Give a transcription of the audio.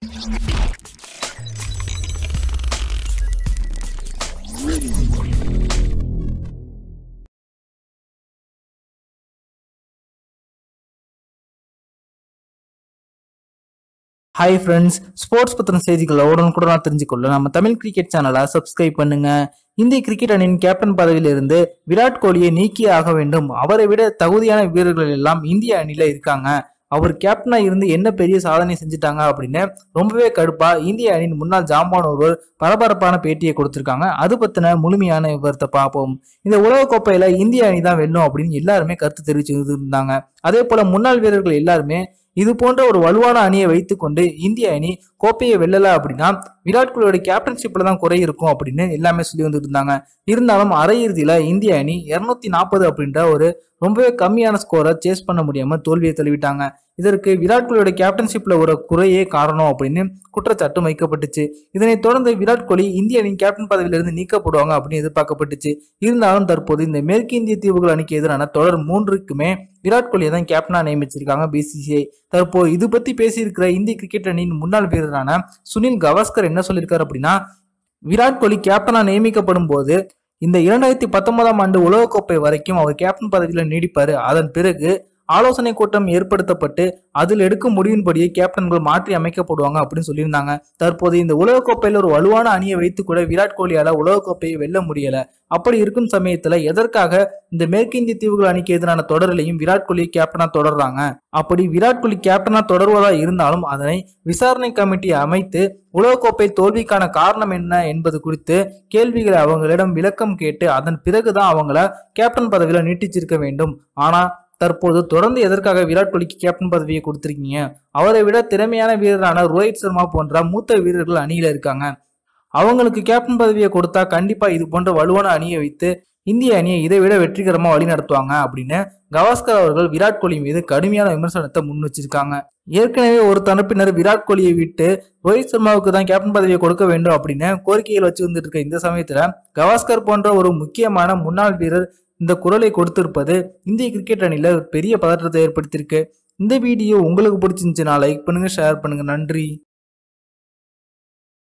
hi friends sports பத்தின செய்திகளை உடனுக்குடன் தெரிஞ்சுக்கொள்ள நம்ம தமிழ் கிரிக்கெட் சேனலை சப்ஸ்கிரைப் பண்ணுங்க இந்திய கிரிக்கெட் அணியின் கேப்டன் பதவியிலிருந்து விராட் கோலியை நீக்கியே ஆக வேண்டும் அவரை விட தகுதியான வீரர்கள் எல்லாம் இந்திய அணியில இருக்காங்க அவர் கேப்டனா இருந்து என்ன பெரிய சாதனை செஞ்சுட்டாங்க அப்படின்னு ரொம்பவே கடுப்பா இந்திய அணியின் முன்னாள் ஜாம்பான் ஒருவர் பரபரப்பான பேட்டியை கொடுத்திருக்காங்க அது பத்தின முழுமையான விவரத்தை பார்ப்போம் இந்த உலகக்கோப்பையில இந்திய அணி தான் வெல்லும் அப்படின்னு எல்லாருமே கருத்து தெரிவிச்சு இருந்தாங்க அதே போல முன்னாள் வீரர்கள் எல்லாருமே இது போன்ற ஒரு வலுவான அணியை வைத்துக்கொண்டு இந்திய அணி கோப்பையை வெல்லல அப்படின்னா விராட் கோலியோட கேப்டன்ஷிப்ல தான் குறை இருக்கும் அப்படின்னு எல்லாமே சொல்லி வந்துட்டு இருந்தாங்க இருந்தாலும் அரையிறுதியில இந்திய அணி இருநூத்தி நாற்பது அப்படின்ற ஒரு ரொம்பவே கம்மியான ஸ்கோரை சேஸ் பண்ண முடியாம தோல்வியை தழுவிட்டாங்க இதற்கு விராட் கோலியோட கேப்டன்ஷிப்ல ஒரு குறையே காரணம் அப்படின்னு குற்றச்சாட்டு வைக்கப்பட்டுச்சு இதனைத் தொடர்ந்து விராட் கோலி இந்திய அணியின் கேப்டன் பதவியிலிருந்து நீக்கப்படுவாங்க அப்படின்னு எதிர்பார்க்கப்பட்டுச்சு இருந்தாலும் தற்போது இந்த மேற்கு இந்திய தீவுகள் அணிக்கு எதிரான தொடர் மூன்றுக்குமே விராட் கோலியை தான் கேப்டனா நியமிச்சிருக்காங்க பிசிசிஐ தற்போது இது பத்தி பேசியிருக்கிற இந்திய கிரிக்கெட் அணியின் முன்னாள் வீரரான சுனில் கவாஸ்கர் என்ன சொல்லியிருக்காரு அப்படின்னா விராட் கோலி கேப்டனா நியமிக்கப்படும் போது இந்த இரண்டாயிரத்தி பத்தொன்பதாம் ஆண்டு உலகக்கோப்பை வரைக்கும் அவர் கேப்டன் பதவியில நீடிப்பாரு அதன் பிறகு ஆலோசனை கூட்டம் ஏற்படுத்தப்பட்டு அதில் எடுக்கும் முடிவின்படியே கேப்டன்கள் மாற்றி அமைக்கப்படுவாங்க அப்படின்னு சொல்லியிருந்தாங்க தற்போது இந்த உலகக்கோப்பையில் ஒரு வலுவான அணியை வைத்து கூட விராட் கோலியால உலகக்கோப்பையை வெல்ல முடியல அப்படி இருக்கும் சமயத்துல எதற்காக இந்த மேற்கிந்திய தீவுகள் அணிக்கு எதிரான தொடரிலையும் விராட் கோலி கேப்டனா தொடர்றாங்க அப்படி விராட் கோலி கேப்டனா தொடர்வதா இருந்தாலும் அதனை விசாரணை கமிட்டி அமைத்து உலகக்கோப்பை தோல்விக்கான காரணம் என்ன என்பது குறித்து கேள்விகளை அவங்களிடம் விளக்கம் கேட்டு அதன் பிறகுதான் அவங்கள கேப்டன் பதவியில நீட்டிச்சிருக்க வேண்டும் ஆனா தற்போது தொடர்ந்து எதற்காக விராட் கோலிக்கு கேப்டன் பதவியை கொடுத்திருக்கீங்க அவரை விட திறமையான வீரரான ரோஹித் சர்மா போன்ற மூத்த வீரர்கள் அணியில இருக்காங்க அவங்களுக்கு கேப்டன் பதவியை கொடுத்தா கண்டிப்பா இது போன்ற வலுவான அணியை வைத்து இந்திய அணியை இதை விட வெற்றிகரமா வழி நடத்துவாங்க அப்படின்னு கவாஸ்கர் அவர்கள் விராட் கோலி மீது கடுமையான விமர்சனத்தை முன் வச்சிருக்காங்க ஏற்கனவே ஒரு தரப்பினர் விராட் கோலியை விட்டு ரோஹித் சர்மாவுக்கு தான் கேப்டன் பதவியை கொடுக்க வேண்டும் அப்படின்னு கோரிக்கைகள் வச்சு வந்துட்டு இருக்க இந்த சமயத்துல கவாஸ்கர் போன்ற ஒரு முக்கியமான முன்னாள் வீரர் இந்த குரலை கொடுத்திருப்பது இந்திய கிரிக்கெட் அணியில பெரிய பதற்றத்தை ஏற்படுத்தியிருக்கு இந்த வீடியோ உங்களுக்கு பிடிச்சிருந்துச்சுன்னா லைக் பண்ணுங்க ஷேர் பண்ணுங்க நன்றி